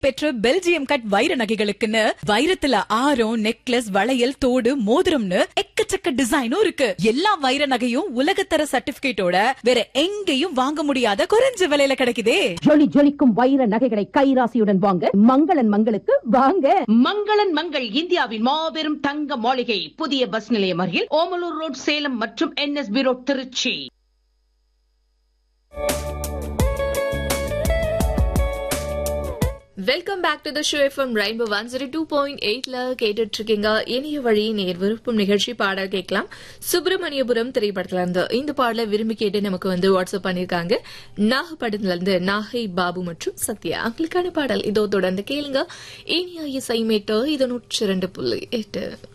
பெற்ற Belgium cut வைர நகைகளுக்குன்னு வைரத்துல ஆரம் நெக்லஸ் வளையல் தோடு மோதிரம்னு எக்கச்சக்க டிசைனும் இருக்கு எல்லா வைர நகையும் உலகத்தர சர்டிபிகேட்டோட வேற எங்கேயும் வாங்க முடியாத குறைஞ்ச விலையில கிடைக்குதே ஜொலி ஜொலிக்கும் வைர நகைகளை கைராசியுடன் வாங்க மங்களன் மங்களுக்கு வாங்க மங்களன் மங்கள் இந்தியாவின் மாபெரும் தங்க மாளிகை புதிய பஸ் நிலையம் அருகில் ஓமலூர் ரோட் சேலம் மற்றும் NSB road Trichy welcome back to the show FM rainbow one zero two point எயிட்ல கேட்டுட்டு இருக்கீங்க இணைய வழி நேர் விருப்பம் நிகழ்ச்சி பாடல் கேட்கலாம் சுப்பிரமணியபுரம் திரைப்படத்துல இருந்து இந்த பாடலை விரும்பி கேட்டு நமக்கு வந்து வாட்ஸ்அப் பண்ணிருக்காங்க நாகப்பட்டினத்துல இருந்து நாகை பாபு மற்றும் சத்யா அவங்களுக்கான பாடல் இதோ தொடர்ந்து கேளுங்க இனிய இசைமேட்டு இது நூற்றி இரண்டு புள்ளி எட்டு